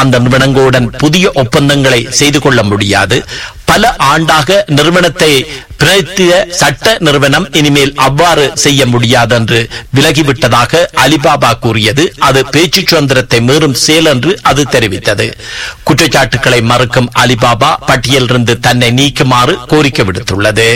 அந்த நிறுவனங்களுடன் புதிய ஒப்பந்தங்களை செய்து கொள்ள முடியாது பல ஆண்டாக நிறுவனத்தை பிரதித்திய சட்ட நிறுவனம் இனிமேல் அவ்வாறு செய்ய முடியாது என்று விலகிவிட்டதாக அலிபாபா கூறியது அது பேச்சு சுதந்திரத்தை மீறும் செயல் என்று அது தெரிவித்தது குற்றச்சாட்டுகளை மறுக்கும் அலிபாபா பட்டியலிருந்து தன்னை நீக்குமாறு கோரிக்கை விடுத்துள்ளது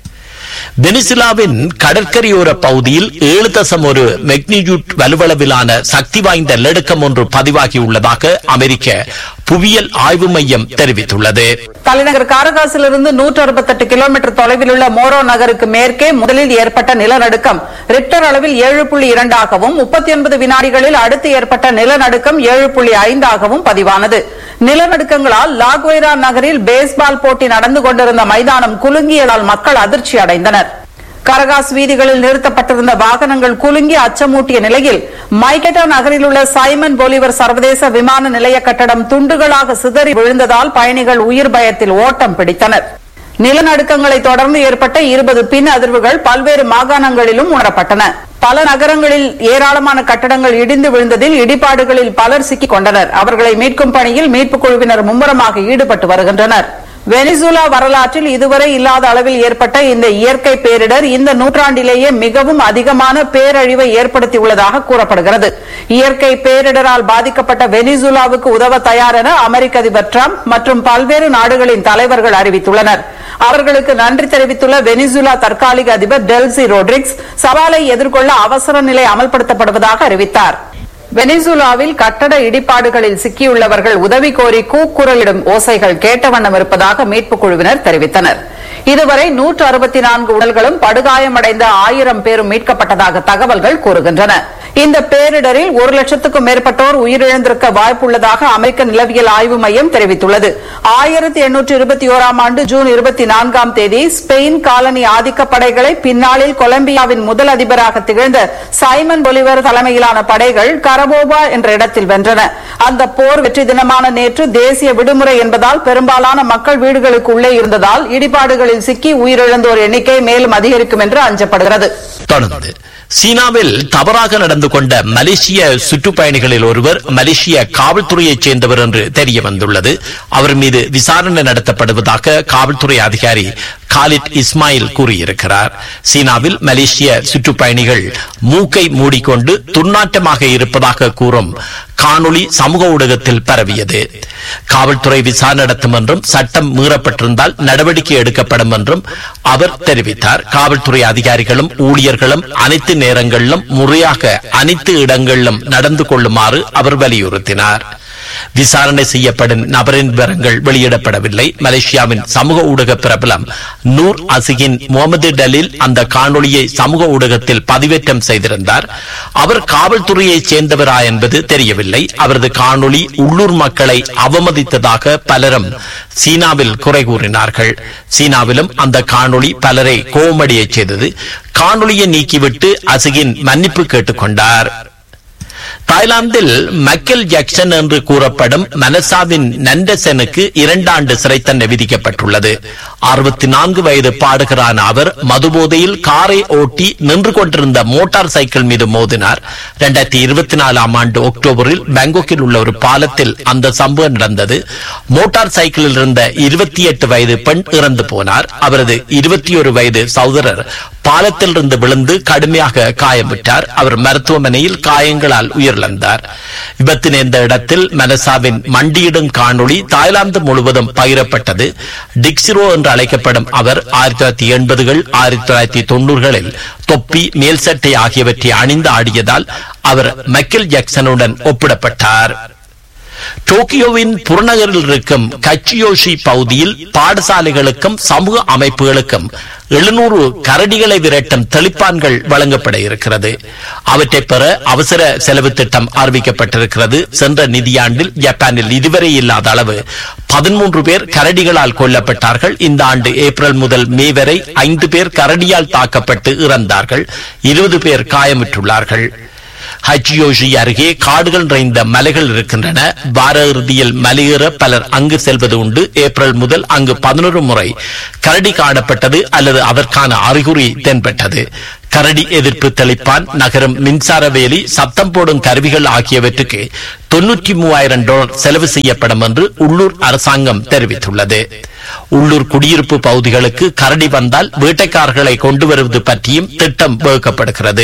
வெனிசுலாவின் கடற்கரையோர பகுதியில் ஏழு தசம் ஒரு மெக்னிடியூட் வலுவளவிலான சக்தி வாய்ந்த நெடுக்கம் ஒன்று பதிவாகியுள்ளதாக அமெரிக்க புவியியல் ஆய்வு மையம் தெரிவித்துள்ளது தலைநகர் காரகாசிலிருந்து நூற்று அறுபத்தெட்டு கிலோமீட்டர் தொலைவில் உள்ள மோரோ நகருக்கு மேற்கே முதலில் ஏற்பட்ட நிலநடுக்கம் ரிக்டர் அளவில் ஏழு புள்ளி இரண்டாகவும் முப்பத்தி ஒன்பது வினாடிகளில் அடுத்து ஏற்பட்ட நிலநடுக்கம் ஏழு புள்ளி ஐந்தாகவும் பதிவானது நிலநடுக்கங்களால் லாக்வைரா நகரில் பேஸ்பால் போட்டி நடந்து கொண்டிருந்த மைதானம் குலுங்கியதால் மக்கள் அதிர்ச்சி அடைந்தனர் கரகாஸ் வீதிகளில் நிறுத்தப்பட்டிருந்த வாகனங்கள் குலுங்கி அச்சமூட்டிய நிலையில் மைக்கெட்டா நகரில் உள்ள சைமன் பொலிவர் சர்வதேச விமான நிலைய கட்டடம் துண்டுகளாக சிதறி விழுந்ததால் பயணிகள் உயிர் பயத்தில் ஓட்டம் பிடித்தனர் நிலநடுக்கங்களை தொடர்ந்து ஏற்பட்ட இருபது பின் அதிர்வுகள் பல்வேறு மாகாணங்களிலும் உணரப்பட்டன பல நகரங்களில் ஏராளமான கட்டடங்கள் இடிந்து விழுந்ததில் இடிபாடுகளில் பலர் சிக்கிக் கொண்டனர் அவர்களை மீட்கும் பணியில் மீட்புக் குழுவினர் மும்முரமாக ஈடுபட்டு வருகின்றனர் வெனிசுலா வரலாற்றில் இதுவரை இல்லாத அளவில் ஏற்பட்ட இந்த இயற்கை பேரிடர் இந்த நூற்றாண்டிலேயே மிகவும் அதிகமான பேரழிவை ஏற்படுத்தியுள்ளதாக கூறப்படுகிறது இயற்கை பேரிடரால் பாதிக்கப்பட்ட வெனிசுலாவுக்கு உதவ தயார் என அமெரிக்க அதிபர் டிரம்ப் மற்றும் பல்வேறு நாடுகளின் தலைவர்கள் அறிவித்துள்ளனர் அவர்களுக்கு நன்றி தெரிவித்துள்ள வெனிசுலா தற்காலிக அதிபர் டெல்சி ரோட்ரிக்ஸ் சவாலை எதிர்கொள்ள அவசர நிலை அமல்படுத்தப்படுவதாக அறிவித்தார் வெனிசுலாவில் கட்டட இடிபாடுகளில் சிக்கியுள்ளவர்கள் உதவி கோரி கூக்குரலிடும் ஓசைகள் கேட்ட வண்ணம் இருப்பதாக மீட்புக் குழுவினர் தெரிவித்தனர் இதுவரை நூற்று அறுபத்தி நான்கு உடல்களும் படுகாயமடைந்த ஆயிரம் பேரும் மீட்கப்பட்டதாக தகவல்கள் கூறுகின்றன இந்த பேரிடரில் ஒரு லட்சத்துக்கும் மேற்பட்டோர் உயிரிழந்திருக்க வாய்ப்புள்ளதாக அமெரிக்க நிலவியல் ஆய்வு மையம் தெரிவித்துள்ளது ஆயிரத்தி எண்ணூற்று இருபத்தி ஓராம் ஆண்டு ஜூன் இருபத்தி நான்காம் தேதி ஸ்பெயின் காலனி ஆதிக்க படைகளை பின்னாளில் கொலம்பியாவின் முதல் அதிபராக திகழ்ந்த சைமன் பொலிவர் தலைமையிலான படைகள் கரபோபா என்ற இடத்தில் வென்றன அந்த போர் வெற்றி தினமான நேற்று தேசிய விடுமுறை என்பதால் பெரும்பாலான மக்கள் வீடுகளுக்கு உள்ளே இருந்ததால் இடிபாடுகளில் சிக்கி உயிரிழந்தோர் எண்ணிக்கை மேலும் அதிகரிக்கும் என்று அஞ்சப்படுகிறது தொடர்ந்து சீனாவில் தவறாக நடந்து கொண்ட மலேசிய சுற்றுப்பயணிகளில் ஒருவர் மலேசிய காவல்துறையைச் சேர்ந்தவர் என்று தெரிய வந்துள்ளது அவர் மீது விசாரணை நடத்தப்படுவதாக காவல்துறை அதிகாரி காலித் இஸ்மாயில் கூறியிருக்கிறார் சீனாவில் மலேசிய சுற்றுப்பயணிகள் மூக்கை மூடிக்கொண்டு துர்நாற்றமாக இருப்பதாக கூறும் காணொளி சமூக ஊடகத்தில் பரவியது காவல்துறை விசாரணை நடத்தும் என்றும் சட்டம் மீறப்பட்டிருந்தால் நடவடிக்கை எடுக்கப்படும் என்றும் அவர் தெரிவித்தார் காவல்துறை அதிகாரிகளும் ஊழியர்களும் அனைத்து நேரங்களிலும் முறையாக அனைத்து இடங்களிலும் நடந்து கொள்ளுமாறு அவர் வலியுறுத்தினார் விசாரணை செய்யப்படும் நபரின் விவரங்கள் வெளியிடப்படவில்லை மலேசியாவின் சமூக ஊடக பிரபலம் நூர் அசிகின் முகமது டலில் அந்த காணொளியை சமூக ஊடகத்தில் பதிவேற்றம் செய்திருந்தார் அவர் காவல்துறையைச் சேர்ந்தவரா என்பது தெரியவில்லை அவரது காணொளி உள்ளூர் மக்களை அவமதித்ததாக பலரும் சீனாவில் குறை கூறினார்கள் சீனாவிலும் அந்த காணொளி பலரை கோபமடையச் செய்தது காணொளியை நீக்கிவிட்டு அசிகின் மன்னிப்பு கேட்டுக்கொண்டார் தாய்லாந்தில் மைக்கேல் ஜாக்சன் என்று கூறப்படும் மனசாவின் நண்டசனுக்கு இரண்டாண்டு சிறை தண்டனை விதிக்கப்பட்டுள்ளது அறுபத்தி நான்கு வயது பாடுகிறான அவர் மதுபோதையில் காரை ஓட்டி நின்று கொண்டிருந்த மோட்டார் சைக்கிள் மீது மோதினார் இரண்டாயிரத்தி இருபத்தி நாலாம் ஆண்டு அக்டோபரில் பாங்காக்கில் உள்ள ஒரு பாலத்தில் அந்த சம்பவம் நடந்தது மோட்டார் சைக்கிளில் இருந்த இருபத்தி எட்டு வயது பெண் இறந்து போனார் அவரது இருபத்தி ஒரு வயது சகோதரர் பாலத்தில் இருந்து விழுந்து கடுமையாக காயமிட்டார் அவர் மருத்துவமனையில் காயங்களால் உயிரிழந்தார் விபத்து நேர்ந்த இடத்தில் மனசாவின் மண்டியிடும் காணொளி தாய்லாந்து முழுவதும் பகிரப்பட்டது டிக்சிரோ என்று அழைக்கப்படும் அவர் ஆயிரத்தி தொள்ளாயிரத்தி எண்பதுகள் ஆயிரத்தி தொள்ளாயிரத்தி தொண்ணூறுகளில் தொப்பி மேல் சட்டை ஆகியவற்றை அணிந்து ஆடியதால் அவர் மைக்கேல் ஜாக்சனுடன் ஒப்பிடப்பட்டார் டோக்கியோவின் புறநகரில் இருக்கும் கச்சியோஷி பகுதியில் பாடசாலைகளுக்கும் சமூக அமைப்புகளுக்கும் எழுநூறு கரடிகளை விரட்டும் தெளிப்பான்கள் வழங்கப்பட இருக்கிறது அவற்றை பெற அவசர செலவு திட்டம் அறிவிக்கப்பட்டிருக்கிறது சென்ற நிதியாண்டில் ஜப்பானில் இதுவரை இல்லாத அளவு பதிமூன்று பேர் கரடிகளால் கொல்லப்பட்டார்கள் இந்த ஆண்டு ஏப்ரல் முதல் மே வரை ஐந்து பேர் கரடியால் தாக்கப்பட்டு இறந்தார்கள் இருபது பேர் காயமுற்றுள்ளார்கள் ஹஜியோஷி அருகே காடுகள் நிறைந்த மலைகள் இருக்கின்றன வார இறுதியில் மலையேற பலர் அங்கு செல்வது உண்டு ஏப்ரல் முதல் அங்கு பதினொரு முறை கரடி காணப்பட்டது அல்லது அதற்கான அறிகுறி தென்பட்டது கரடி எதிர்ப்பு தெளிப்பான் நகரம் மின்சார வேலி சத்தம் போடும் கருவிகள் ஆகியவற்றுக்கு தொன்னூற்றி மூவாயிரம் டாலர் செலவு செய்யப்படும் என்று உள்ளூர் அரசாங்கம் தெரிவித்துள்ளது உள்ளூர் குடியிருப்பு பகுதிகளுக்கு கரடி வந்தால் வேட்டைக்காரர்களை கொண்டு வருவது பற்றியும் திட்டம் வகுக்கப்படுகிறது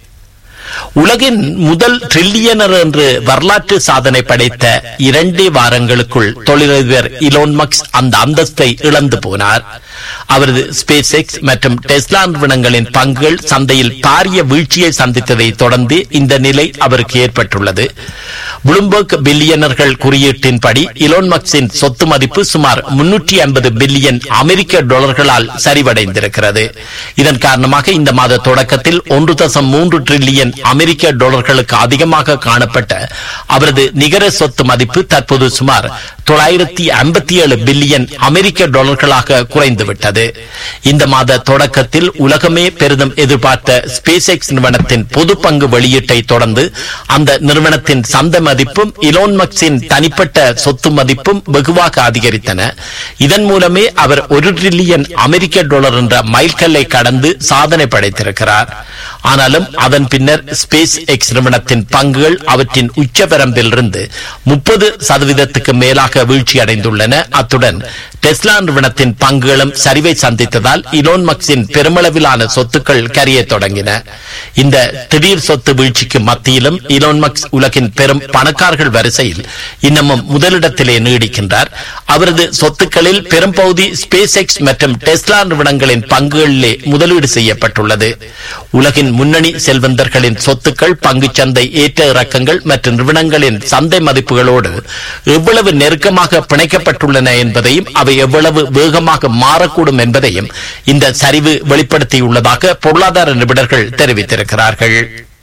உலகின் முதல் ட்ரில்லியனர் என்று வரலாற்று சாதனை படைத்த இரண்டே வாரங்களுக்குள் தொழிலதிபர் இலோன் மக்ஸ் அந்த அந்தஸ்தை இழந்து போனார் அவரது ஸ்பேஸ் எக்ஸ் மற்றும் டெஸ்லா நிறுவனங்களின் பங்குகள் சந்தையில் பாரிய வீழ்ச்சியை சந்தித்ததை தொடர்ந்து இந்த நிலை அவருக்கு ஏற்பட்டுள்ளது புளும்பர்க் பில்லியனர்கள் குறியீட்டின்படி இலோன் மக்ஸின் சொத்து மதிப்பு சுமார் முன்னூற்றி ஐம்பது பில்லியன் அமெரிக்க டாலர்களால் சரிவடைந்திருக்கிறது இதன் காரணமாக இந்த மாத தொடக்கத்தில் ஒன்று தசம் மூன்று டிரில்லியன் அமெரிக்க டாலர்களுக்கு அதிகமாக காணப்பட்ட அவரது நிகர சொத்து மதிப்பு தற்போது சுமார் தொள்ளாயிரத்தி ஐம்பத்தி ஏழு பில்லியன் அமெரிக்க டாலர்களாக குறைந்துவிட்டது இந்த மாத தொடக்கத்தில் உலகமே பெரிதும் எதிர்பார்த்த ஸ்பேஸ் எக்ஸ் நிறுவனத்தின் பொது பங்கு வெளியீட்டை தொடர்ந்து அந்த நிறுவனத்தின் சந்தை மதிப்பும் இலோன் மக்ஸின் தனிப்பட்ட சொத்து மதிப்பும் வெகுவாக அதிகரித்தன இதன் மூலமே அவர் ஒரு டிரில்லியன் அமெரிக்க டாலர் என்ற மைல்கல்லை கடந்து சாதனை படைத்திருக்கிறார் ஆனாலும் அதன் பின்னர் ஸ்பேஸ் எக்ஸ் நிறுவனத்தின் பங்குகள் அவற்றின் உச்சபரம்பில் இருந்து முப்பது சதவீதத்துக்கு மேலாக வீழ்ச்சி அடைந்துள்ளன அத்துடன் டெஸ்லா நிறுவனத்தின் பங்குகளும் சரிவை சந்தித்ததால் இலோன் மக்ஸின் பெருமளவிலான சொத்துக்கள் கரிய தொடங்கின இந்த திடீர் சொத்து வீழ்ச்சிக்கு மத்தியிலும் இலோன் மக்ஸ் உலகின் பெரும் பணக்காரர்கள் வரிசையில் இன்னமும் முதலிடத்திலே நீடிக்கின்றார் அவரது சொத்துக்களில் பெரும்பகுதி ஸ்பேஸ் எக்ஸ் மற்றும் டெஸ்லா நிறுவனங்களின் பங்குகளிலே முதலீடு செய்யப்பட்டுள்ளது உலகின் முன்னணி செல்வந்தர்களின் சொத்துக்கள் பங்குச் சந்தை ஏற்ற இறக்கங்கள் மற்றும் நிறுவனங்களின் சந்தை மதிப்புகளோடு எவ்வளவு நெருக்கமாக பிணைக்கப்பட்டுள்ளன என்பதையும் அவை எவ்வளவு வேகமாக மாறக்கூடும் என்பதையும் இந்த சரிவு வெளிப்படுத்தியுள்ளதாக பொருளாதார நிபுணர்கள் தெரிவித்திருக்கிறார்கள்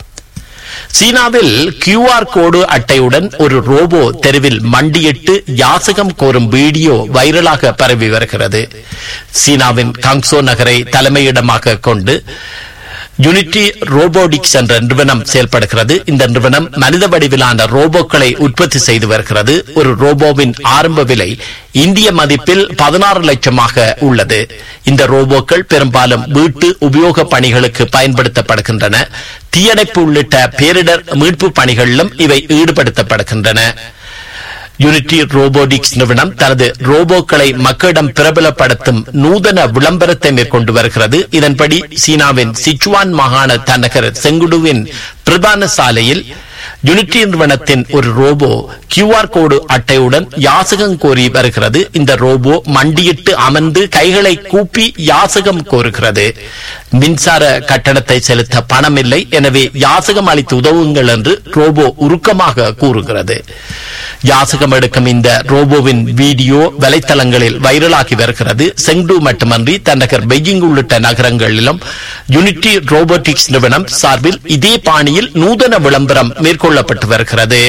சீனாவில் கியூஆர் கோடு அட்டையுடன் ஒரு ரோபோ தெருவில் மண்டியிட்டு யாசகம் கோரும் வீடியோ வைரலாக பரவி வருகிறது சீனாவின் காங்சோ நகரை தலைமையிடமாக கொண்டு யூனிட்டி ரோபோடிக்ஸ் என்ற நிறுவனம் செயல்படுகிறது இந்த நிறுவனம் மனித வடிவிலான ரோபோக்களை உற்பத்தி செய்து வருகிறது ஒரு ரோபோவின் ஆரம்ப விலை இந்திய மதிப்பில் பதினாறு லட்சமாக உள்ளது இந்த ரோபோக்கள் பெரும்பாலும் வீட்டு உபயோக பணிகளுக்கு பயன்படுத்தப்படுகின்றன தீயணைப்பு உள்ளிட்ட பேரிடர் மீட்பு பணிகளிலும் இவை ஈடுபடுத்தப்படுகின்றன யூனிட்டி ரோபோடிக்ஸ் நிறுவனம் தனது ரோபோக்களை மக்களிடம் பிரபலப்படுத்தும் நூதன விளம்பரத்தை மேற்கொண்டு வருகிறது இதன்படி சீனாவின் சிச்சுவான் மாகாண தலைநகர் செங்குடுவின் பிரதான சாலையில் யூனிட்டி நிறுவனத்தின் ஒரு ரோபோ கியூஆர் கோடு அட்டையுடன் யாசகம் கோரி வருகிறது இந்த ரோபோ மண்டியிட்டு அமர்ந்து கைகளை கூப்பி யாசகம் கோருகிறது மின்சார கட்டணத்தை செலுத்த பணம் இல்லை எனவே யாசகம் அளித்து உதவுங்கள் என்று ரோபோ உருக்கமாக கூறுகிறது யாசகம் எடுக்கும் இந்த ரோபோவின் வீடியோ வலைத்தளங்களில் வைரலாகி வருகிறது செங்டு மட்டுமன்றி தன்னகர் பெய்ஜிங் உள்ளிட்ட நகரங்களிலும் யூனிட்டி ரோபோட்டிக்ஸ் நிறுவனம் சார்பில் இதே பாணியில் நூதன விளம்பரம் மேற்கொள்ளப்பட்டு வருகிறது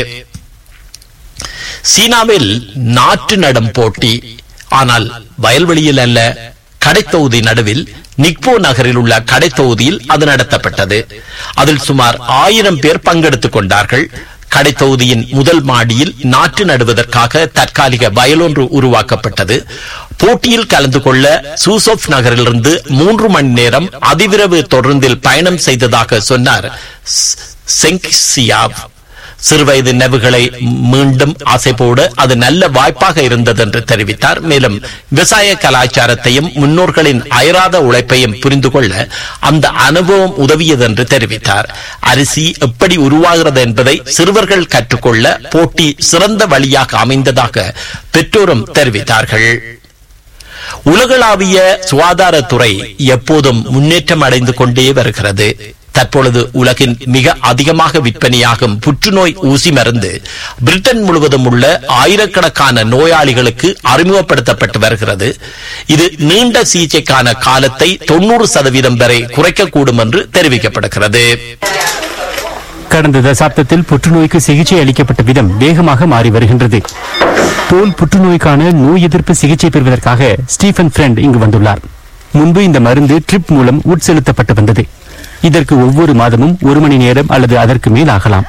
சீனாவில் நாற்று நடும் போட்டி ஆனால் வயல்வெளியில் அல்ல கடைத்தொகுதி நடுவில் நிக்போ நகரில் உள்ள கடைத்தொகுதியில் அது நடத்தப்பட்டது அதில் சுமார் ஆயிரம் பேர் பங்கெடுத்துக் கொண்டார்கள் கடைத்தொகுதியின் முதல் மாடியில் நாற்று நடுவதற்காக தற்காலிக வயலொன்று உருவாக்கப்பட்டது போட்டியில் கலந்து கொள்ள சூசோப் நகரிலிருந்து மூன்று மணி நேரம் அதிவிரைவு தொடர்ந்தில் பயணம் செய்ததாக சொன்னார் செங் சியாவ் சிறுவயது நெவுகளை மீண்டும் அசைப்போட அது நல்ல வாய்ப்பாக இருந்தது என்று தெரிவித்தார் மேலும் விவசாய கலாச்சாரத்தையும் முன்னோர்களின் அயராத உழைப்பையும் புரிந்து கொள்ள அந்த அனுபவம் உதவியது என்று தெரிவித்தார் அரிசி எப்படி உருவாகிறது என்பதை சிறுவர்கள் கற்றுக்கொள்ள போட்டி சிறந்த வழியாக அமைந்ததாக பெற்றோரும் தெரிவித்தார்கள் உலகளாவிய சுகாதாரத்துறை எப்போதும் முன்னேற்றம் அடைந்து கொண்டே வருகிறது தற்பொழுது உலகின் மிக அதிகமாக விற்பனையாகும் புற்றுநோய் ஊசி மருந்து பிரிட்டன் முழுவதும் உள்ள ஆயிரக்கணக்கான நோயாளிகளுக்கு அறிமுகப்படுத்தப்பட்டு வருகிறது இது நீண்ட சிகிச்சைக்கான காலத்தை தொண்ணூறு சதவீதம் வரை குறைக்கக்கூடும் என்று தெரிவிக்கப்படுகிறது கடந்த தசாப்தத்தில் புற்றுநோய்க்கு சிகிச்சை அளிக்கப்பட்ட விதம் வேகமாக மாறி வருகின்றது தோல் புற்றுநோய்க்கான நோய் எதிர்ப்பு சிகிச்சை பெறுவதற்காக ஸ்டீஃபன் ஃப்ரெண்ட் இங்கு வந்துள்ளார் முன்பு இந்த மருந்து ட்ரிப் மூலம் உட்செலுத்தப்பட்டு வந்தது இதற்கு ஒவ்வொரு மாதமும் ஒரு மணி நேரம் அல்லது அதற்கு மேல் ஆகலாம்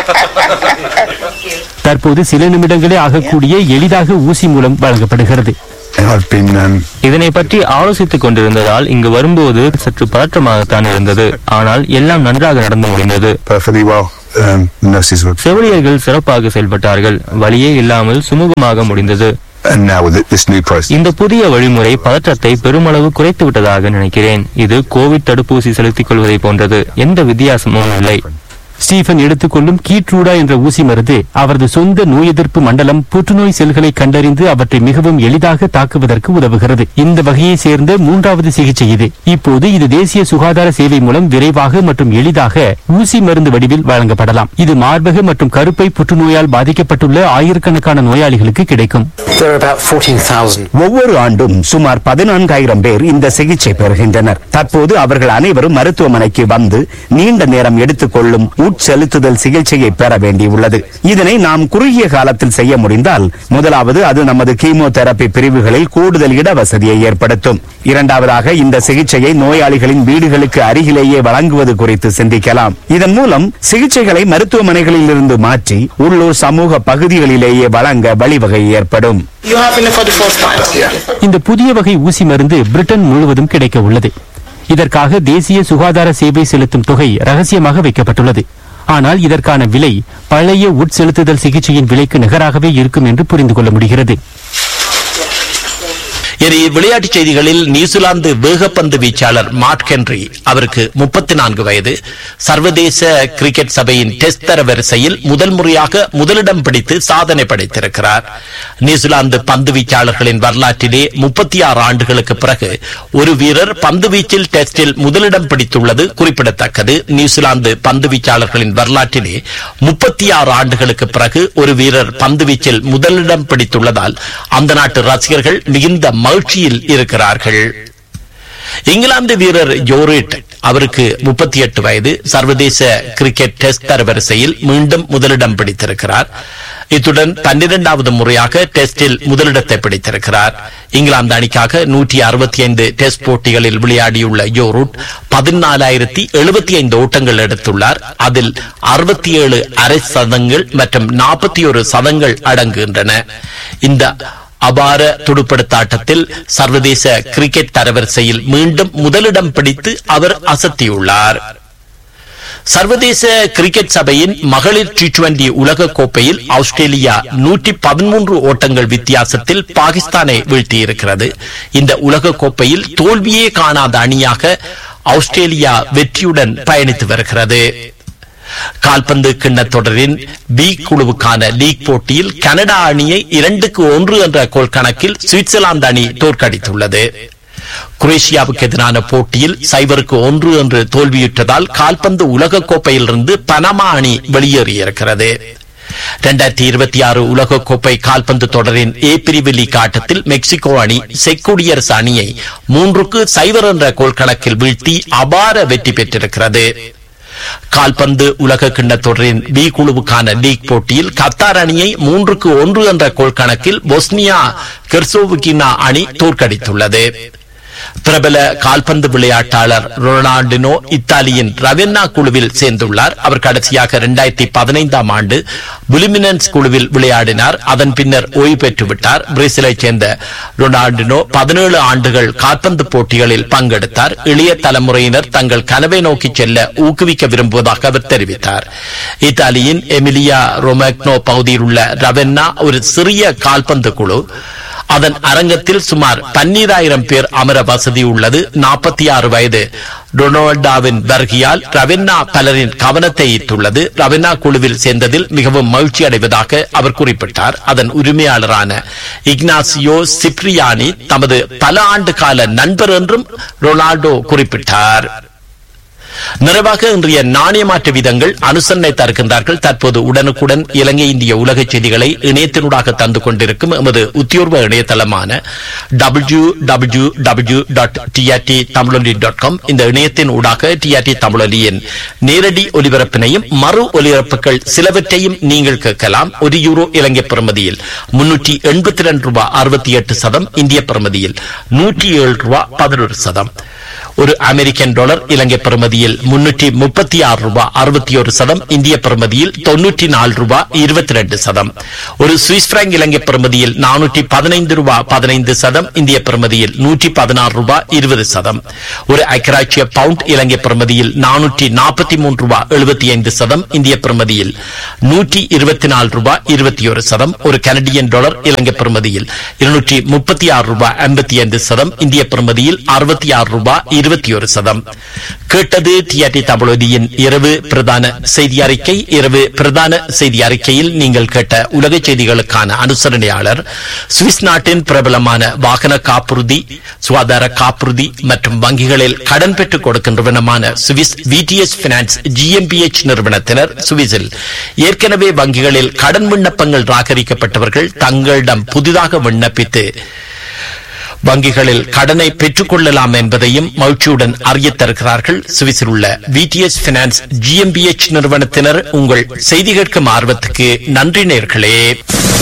தற்போது சில நிமிடங்களே ஆகக்கூடிய எளிதாக ஊசி மூலம் வழங்கப்படுகிறது I've been um, இதனை பற்றி ஆலோசித்துக் கொண்டிருந்ததால் இங்கு வரும்போது சற்று பதற்றமாகத்தான் இருந்தது ஆனால் எல்லாம் நன்றாக நடந்து முடிந்தது perfectly well. Um, the nurses were, செவிலியர்கள் சிறப்பாக செயல்பட்டார்கள் வழியே இல்லாமல் சுமூகமாக முடிந்தது and now with this new process, இந்த புதிய வழிமுறை பதற்றத்தை பெருமளவு குறைத்து விட்டதாக நினைக்கிறேன் இது கோவிட் தடுப்பூசி செலுத்திக் கொள்வதை போன்றது எந்த வித்தியாசமும் இல்லை ஸ்டீபன் எடுத்துக்கொள்ளும் கீட்ரூடா என்ற ஊசி மருந்து அவரது சொந்த நோய் எதிர்ப்பு மண்டலம் புற்றுநோய் செல்களை கண்டறிந்து அவற்றை மிகவும் எளிதாக தாக்குவதற்கு உதவுகிறது இந்த வகையை சேர்ந்த மூன்றாவது சிகிச்சை இது இப்போது இது தேசிய சுகாதார சேவை மூலம் விரைவாக மற்றும் எளிதாக ஊசி மருந்து வடிவில் வழங்கப்படலாம் இது மார்பக மற்றும் கருப்பை புற்றுநோயால் பாதிக்கப்பட்டுள்ள ஆயிரக்கணக்கான நோயாளிகளுக்கு கிடைக்கும் There are about 14,000 ஒவ்வொரு ஆண்டும் சுமார் பதினான்காயிரம் பேர் இந்த சிகிச்சை பெறுகின்றனர் தற்போது அவர்கள் அனைவரும் மருத்துவமனைக்கு வந்து நீண்ட நேரம் எடுத்துக்கொள்ளும் உட்செலுத்துதல் சிகிச்சையை பெற வேண்டியுள்ளது இதனை நாம் குறுகிய காலத்தில் செய்ய முடிந்தால் முதலாவது அது நமது கீமோதெரபி பிரிவுகளில் கூடுதல் இட வசதியை ஏற்படுத்தும் இரண்டாவதாக இந்த சிகிச்சையை நோயாளிகளின் வீடுகளுக்கு அருகிலேயே வழங்குவது குறித்து சிந்திக்கலாம் இதன் மூலம் சிகிச்சைகளை மருத்துவமனைகளில் இருந்து மாற்றி உள்ளூர் சமூக பகுதிகளிலேயே வழங்க வழிவகை ஏற்படும் You having it for the first time? இந்த புதிய வகை ஊசி மருந்து பிரிட்டன் முழுவதும் கிடைக்க உள்ளது இதற்காக தேசிய சுகாதார சேவை செலுத்தும் தொகை ரகசியமாக வைக்கப்பட்டுள்ளது ஆனால் இதற்கான விலை பழைய உட்செலுத்துதல் சிகிச்சையின் விலைக்கு நிகராகவே இருக்கும் என்று புரிந்து கொள்ள முடிகிறது இனி விளையாட்டுச் செய்திகளில் நியூசிலாந்து வேகப்பந்து வீச்சாளர் மார்க் ஹென்றி அவருக்கு முப்பத்தி நான்கு வயது சர்வதேச கிரிக்கெட் சபையின் டெஸ்ட் தர வரிசையில் முதல் முறையாக முதலிடம் பிடித்து சாதனை படைத்திருக்கிறார் நியூசிலாந்து பந்து வீச்சாளர்களின் வரலாற்றிலே முப்பத்தி ஆறு ஆண்டுகளுக்கு பிறகு ஒரு வீரர் பந்து வீச்சில் டெஸ்டில் முதலிடம் பிடித்துள்ளது குறிப்பிடத்தக்கது நியூசிலாந்து பந்து வீச்சாளர்களின் வரலாற்றிலே முப்பத்தி ஆறு ஆண்டுகளுக்கு பிறகு ஒரு வீரர் பந்து வீச்சில் முதலிடம் பிடித்துள்ளதால் அந்த நாட்டு ரசிகர்கள் மிகுந்த மகிழ்ச்சியில் இருக்கிறார்கள் இங்கிலாந்து வீரர் ஜோரிட் அவருக்கு முப்பத்தி எட்டு வயது சர்வதேச கிரிக்கெட் டெஸ்ட் தரவரிசையில் மீண்டும் முதலிடம் பிடித்திருக்கிறார் இத்துடன் பன்னிரெண்டாவது முறையாக டெஸ்டில் முதலிடத்தை பிடித்திருக்கிறார் இங்கிலாந்து அணிக்காக நூற்றி அறுபத்தி ஐந்து டெஸ்ட் போட்டிகளில் விளையாடியுள்ள யோரூட் பதினாலாயிரத்தி எழுபத்தி ஐந்து ஓட்டங்கள் எடுத்துள்ளார் அதில் அறுபத்தி ஏழு அரை சதங்கள் மற்றும் நாற்பத்தி ஒரு சதங்கள் அடங்குகின்றன இந்த அபார துடுப்படுத்தாட்டத்தில் சர்வதேச கிரிக்கெட் தரவரிசையில் மீண்டும் முதலிடம் பிடித்து அவர் அசத்தியுள்ளார் சர்வதேச கிரிக்கெட் சபையின் மகளிர் டி டுவெண்டி உலக கோப்பையில் ஆஸ்திரேலியா நூற்றி பதிமூன்று ஓட்டங்கள் வித்தியாசத்தில் பாகிஸ்தானை வீழ்த்தியிருக்கிறது இந்த உலக கோப்பையில் தோல்வியே காணாத அணியாக ஆஸ்திரேலியா வெற்றியுடன் பயணித்து வருகிறது கால்பந்து கிண்ண தொடரின் பி குழுவுக்கான லீக் போட்டியில் கனடா அணியை இரண்டுக்கு ஒன்று என்ற கோல் கணக்கில் சுவிட்சர்லாந்து அணி தோற்கடித்துள்ளது குரேஷியாவுக்கு எதிரான போட்டியில் சைபருக்கு ஒன்று என்று தோல்வியுற்றதால் கால்பந்து உலக கோப்பையிலிருந்து பனமா அணி வெளியேறியிருக்கிறது இரண்டாயிரத்தி இருபத்தி ஆறு உலகக்கோப்பை கால்பந்து தொடரின் ஏ பிரிவு லீக் ஆட்டத்தில் மெக்சிகோ அணி செக் குடியரசு அணியை மூன்றுக்கு சைபர் என்ற கோல் கணக்கில் வீழ்த்தி அபார வெற்றி பெற்றிருக்கிறது கால்பந்து உலக கிண்ண தொடரின் பி குழுவுக்கான லீக் போட்டியில் கத்தார் அணியை மூன்றுக்கு ஒன்று என்ற கோல் கணக்கில் பொஸ்னியா கெர்சோவுகினா அணி தோற்கடித்துள்ளது பிரபல கால்பந்து விளையாட்டாளர் ரொனால்டினோ இத்தாலியின் ரவென்னா குழுவில் சேர்ந்துள்ளார் அவர் கடைசியாக இரண்டாயிரத்தி பதினைந்தாம் ஆண்டு புலிமினன்ஸ் குழுவில் விளையாடினார் அதன் பின்னர் ஓய்வு பெற்று விட்டார் பிரேசிலைச் சேர்ந்த ரொனால்டினோ பதினேழு ஆண்டுகள் கால்பந்து போட்டிகளில் பங்கெடுத்தார் இளைய தலைமுறையினர் தங்கள் கனவை நோக்கி செல்ல ஊக்குவிக்க விரும்புவதாக அவர் தெரிவித்தார் இத்தாலியின் எமிலியா ரொமக்னோ பகுதியில் உள்ள ரவென்னா ஒரு சிறிய கால்பந்து குழு அதன் அரங்கத்தில் சுமார் பன்னீராயிரம் பேர் அமர வசதி உள்ளது நாற்பத்தி ஆறு வயது டொனால்டாவின் வருகையால் ரவென்னா பலரின் கவனத்தை ஈர்த்துள்ளது ரவென்னா குழுவில் சேர்ந்ததில் மிகவும் மகிழ்ச்சி அடைவதாக அவர் குறிப்பிட்டார் அதன் உரிமையாளரான இக்னாசியோ சிப்ரியானி தமது பல ஆண்டு கால நண்பர் என்றும் ரொனால்டோ குறிப்பிட்டார் நிறைவாக இன்றைய நாணய மாற்று வீதங்கள் அனுசரணை தருகின்றார்கள் தற்போது உடனுக்குடன் இலங்கை இந்திய உலக செய்திகளை இணையத்தினூடாக தந்து கொண்டிருக்கும் எமது உத்தியோர்வ இணையதளமான W W W dot TRT Tamiloli dot com இந்த இணையத்தின் ஊடாக டிஆர்டி தமிழொலியின் நேரடி ஒலிபரப்பினையும் மறு ஒலிபரப்புகள் சிலவற்றையும் நீங்கள் கேட்கலாம் ஒரு யூரோ இலங்கை பிரமதியில் முன்னூற்றி எண்பத்தி ரெண்டு ரூபாய் அறுபத்தி எட்டு சதம் இந்திய பிரமதியில் நூற்றி ஏழு ரூபாய் பதினொரு சதம் ஒரு அமெரிக்கன் டாலர் இலங்கை பெறுமதியில் பெறுமதியில் முன்னூற்றி முப்பத்தி ஆறு ரூபாய் அறுபத்தி ஒரு சதம் இந்திய பெறுமதியில் தொன்னூற்றி நாலு ரூபாய் இருபத்தி ரெண்டு சதம் ஒரு சுவிஸ் பிராங்க் இலங்கை பெறுமதியில் நானூற்றி பதினைந்து ரூபாய் பதினைந்து சதம் இந்திய பெறுமதியில் நூற்றி பதினாறு ரூபாய் இருபது சதம் ஒரு ஐக்கராட்சிய பவுண்ட் இலங்கை பெறுமதியில் நானூற்றி நாற்பத்தி மூன்று ரூபாய் எழுபத்தி ஐந்து சதம் இந்திய பெறுமதியில் நூற்றி இருபத்தி நாலு ரூபாய் இருபத்தி ஒரு சதம் ஒரு கனடியன் டாலர் இலங்கை பெறுமதியில் இருநூற்றி முப்பத்தி ஆறு ரூபாய் ஐம்பத்தி ஐந்து சதம் இந்திய பெறுமதியில் அறுபத்தி ஆறு ரூபாய் இருபத்தி ஒரு சதம் கேட்டது டிஆர்டி தமிழொலியின் இரவு பிரதான செய்தி அறிக்கை இரவு பிரதான செய்தி அறிக்கையில் நீங்கள் கேட்ட உலக செய்திகளுக்கான அனுசரணையாளர் சுவிஸ் நாட்டின் பிரபலமான வாகன காப்புறுதி சுகாதார காப்புறுதி மற்றும் வங்கிகளில் கடன் பெற்றுக் கொடுக்கின்றவனமான சுவிஸ் விடிஎஸ் பினான்ஸ் ஜிஎம்பிஎச் நிறுவனத்தினர் சுவிஸில் ஏற்கனவே வங்கிகளில் கடன் விண்ணப்பங்கள் ராகரிக்கப்பட்டவர்கள் தங்களிடம் புதிதாக விண்ணப்பித்து வங்கிகளில் கடனை பெற்றுக் கொள்ளலாம் என்பதையும் மகிழ்ச்சியுடன் அறியத் தருகிறார்கள் சுவிஸில் உள்ள விடிஎஸ் பினான்ஸ் ஜிஎம்பிஎச் நிறுவனத்தினர் உங்கள் செய்தி கேட்கும் ஆர்வத்துக்கு நன்றி நேர்களே